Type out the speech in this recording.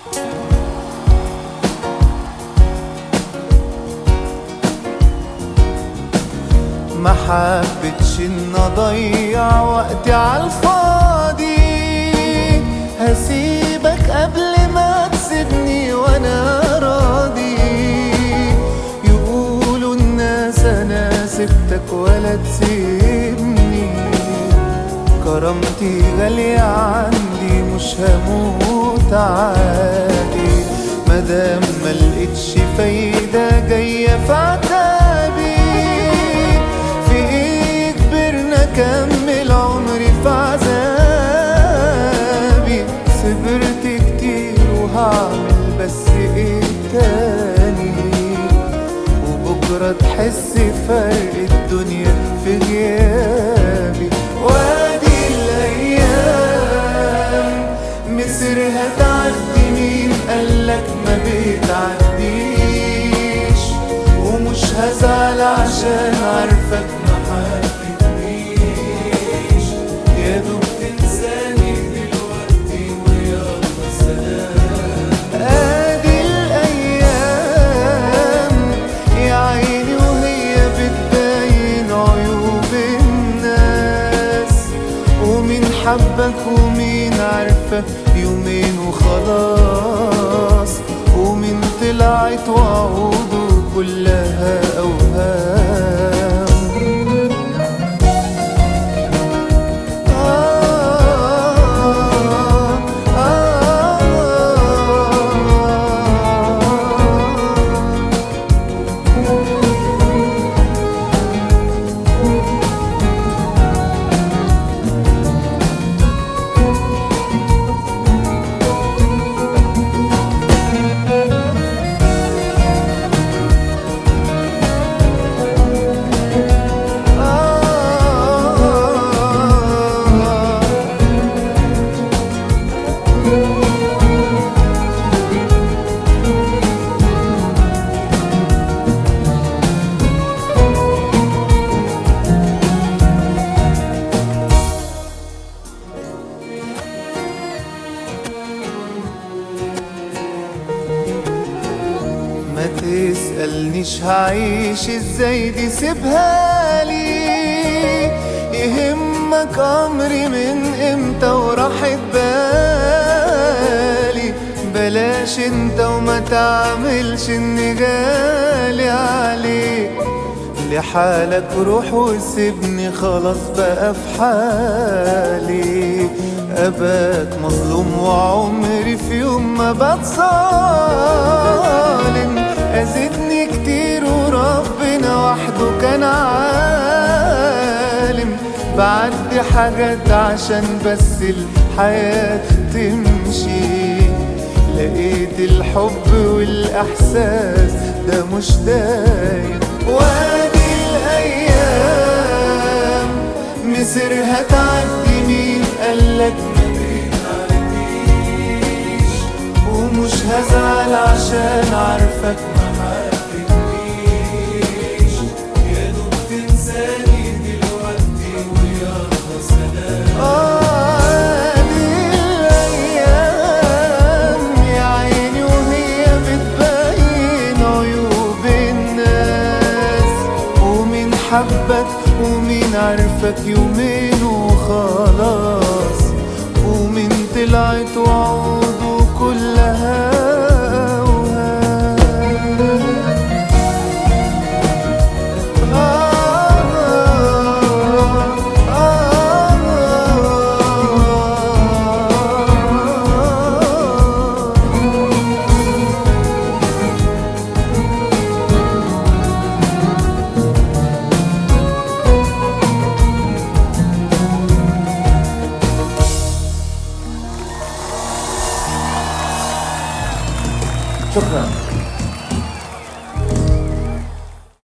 ما حبتش ان اضيع وقتي عالفاضي هسيبك قبل ما تسيبني وانا راضي يقولوا الناس انا سبتك ولا تسيبني كرامتي غالية عندي مش هموت عادي مادام ملقتش فايدة جاية في عتابي في ايه كبرنا كمل عمري في عذابي صبرت كتير وهعمل بس ايه تاني وبكرة تحس فرق الدنيا في غيابي وادي الأيام مصيرها تعدي مين قالك ما بتعديش ومش هزعل عشان عارفك ما حبتنيش يا دوب تنساني دلوقتي ويلا سلام ادي الايام يا عيني وهي بتبين عيوب الناس ومين حبك ومين عرفك يومين وخلاص ومين طلعت وعوده كلها اوهام آه آه آه ما تسألنيش هعيش ازاي دي سيبها لي يهمك عمري من امتى وراحت بالي بلاش انت وما تعملش اني جالي عليك لحالك روح وسيبني خلاص بقى في حالي أباك مظلوم وعمري في يوم ما بتصالم أذتني كتير وربنا وحده كان عالم بعدي حاجات عشان بس الحياة تمشي لقيت الحب والإحساس ده مش دايم وادي الأيام مصيرها تعدي مين قالك ما بتعديش ومش هزعل عشان عارفك ما حبتنيش يا دوب تنساني دلوقتي ويلا سلام آدي الأيام يا عيني وهي بتبين عيوب الناس ومين حبك ومين عرفك يومين وخلاص ومين طلعت وعوده كلها أوهام شكرا